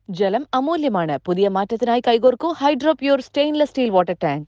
ജലം അമൂല്യമാണ് പുതിയ മാറ്റത്തിനായി കൈകോർക്കൂ hydro pure stainless steel water tank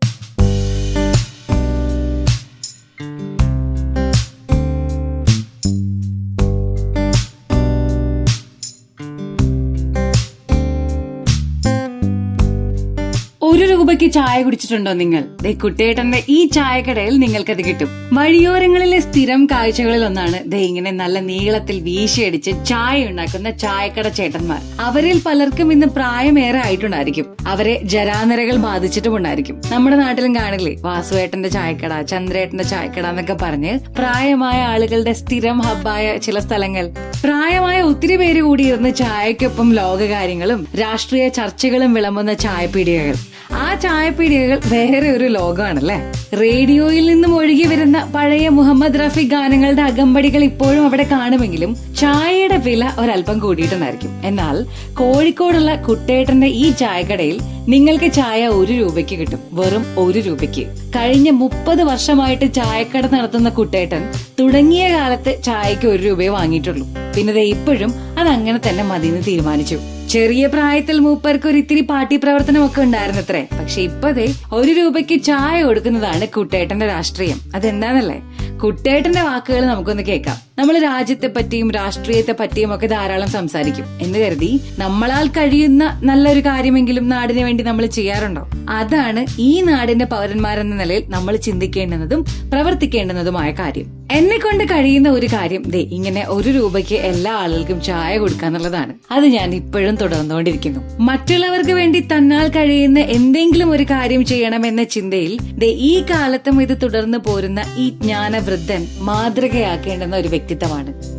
ഒരു രൂപയ്ക്ക് ചായ കുടിച്ചിട്ടുണ്ടോ നിങ്ങൾ ദേ കുട്ടിയേട്ടന്റെ ഈ ചായക്കടയിൽ നിങ്ങൾക്കത് കിട്ടും വഴിയോരങ്ങളിലെ സ്ഥിരം കാഴ്ചകളിൽ ഒന്നാണ് ദേ ഇങ്ങനെ നല്ല നീളത്തിൽ വീശിയടിച്ച് ചായ ഉണ്ടാക്കുന്ന ചായക്കട ചേട്ടന്മാർ അവരിൽ പലർക്കും ഇന്ന് പ്രായമേറെ ആയിട്ടുണ്ടായിരിക്കും അവരെ ജരാനരകൾ ബാധിച്ചിട്ടുമുണ്ടായിരിക്കും നമ്മുടെ നാട്ടിലും കാണില്ലേ വാസുവേട്ടന്റെ ചായക്കട ചന്ദ്രേട്ടന്റെ ചായക്കട എന്നൊക്കെ പറഞ്ഞ് പ്രായമായ ആളുകളുടെ സ്ഥിരം ഹബ്ബായ ചില സ്ഥലങ്ങൾ പ്രായമായ ഒത്തിരി പേര് കൂടിയിരുന്ന് ചായക്കൊപ്പം ലോകകാര്യങ്ങളും രാഷ്ട്രീയ ചർച്ചകളും വിളമ്പുന്ന ചായപ്പീടികകൾ ആ ചായപ്പീടികകൾ വേറെ ഒരു ലോകമാണല്ലേ റേഡിയോയിൽ നിന്നും ഒഴുകി വരുന്ന പഴയ മുഹമ്മദ് റഫി ഗാനങ്ങളുടെ അകമ്പടികൾ ഇപ്പോഴും അവിടെ കാണുമെങ്കിലും ചായയുടെ വില ഒരല്പം കൂടിയിട്ടുണ്ടായിരിക്കും എന്നാൽ കോഴിക്കോടുള്ള കുട്ടേട്ടന്റെ ഈ ചായക്കടയിൽ നിങ്ങൾക്ക് ചായ ഒരു രൂപയ്ക്ക് കിട്ടും വെറും ഒരു രൂപയ്ക്ക് കഴിഞ്ഞ മുപ്പത് വർഷമായിട്ട് ചായക്കട നടത്തുന്ന കുട്ടേട്ടൻ തുടങ്ങിയ കാലത്ത് ചായക്ക് ഒരു രൂപയെ വാങ്ങിയിട്ടുള്ളൂ പിന്നെ ദേ ഇപ്പോഴും അത് അങ്ങനെ തന്നെ മതിന്ന് തീരുമാനിച്ചു ചെറിയ പ്രായത്തിൽ മൂപ്പർക്ക് ഒരു ഇത്തിരി പാർട്ടി പ്രവർത്തനമൊക്കെ ഉണ്ടായിരുന്നത്രേ പക്ഷെ ഇപ്പതേ ഒരു രൂപയ്ക്ക് ചായ കൊടുക്കുന്നതാണ് കുട്ടേട്ടന്റെ രാഷ്ട്രീയം അതെന്താന്നല്ലേ കുട്ടേട്ടന്റെ വാക്കുകൾ നമുക്കൊന്ന് കേൾക്കാം നമ്മൾ രാജ്യത്തെ പറ്റിയും രാഷ്ട്രീയത്തെ പറ്റിയും ഒക്കെ ധാരാളം സംസാരിക്കും എന്ന് കരുതി നമ്മളാൽ കഴിയുന്ന നല്ലൊരു കാര്യമെങ്കിലും നാടിന് വേണ്ടി നമ്മൾ ചെയ്യാറുണ്ടോ അതാണ് ഈ നാടിന്റെ പൗരന്മാരെന്ന നിലയിൽ നമ്മൾ ചിന്തിക്കേണ്ടുന്നതും പ്രവർത്തിക്കേണ്ടുന്നതുമായ കാര്യം എന്നെ കൊണ്ട് കഴിയുന്ന ഒരു കാര്യം ദേ ഇങ്ങനെ ഒരു രൂപയ്ക്ക് എല്ലാ ആളുകൾക്കും ചായ കൊടുക്കാന്നുള്ളതാണ് അത് ഞാൻ ഇപ്പോഴും തുടർന്നുകൊണ്ടിരിക്കുന്നു മറ്റുള്ളവർക്ക് വേണ്ടി തന്നാൽ കഴിയുന്ന എന്തെങ്കിലും ഒരു കാര്യം ചെയ്യണമെന്ന ചിന്തയിൽ ദേ ഈ കാലത്തും ഇത് തുടർന്ന് പോരുന്ന ഈ ജ്ഞാനവൃദ്ധൻ മാതൃകയാക്കേണ്ടുന്ന ഒരു വ്യക്തിത്വമാണ്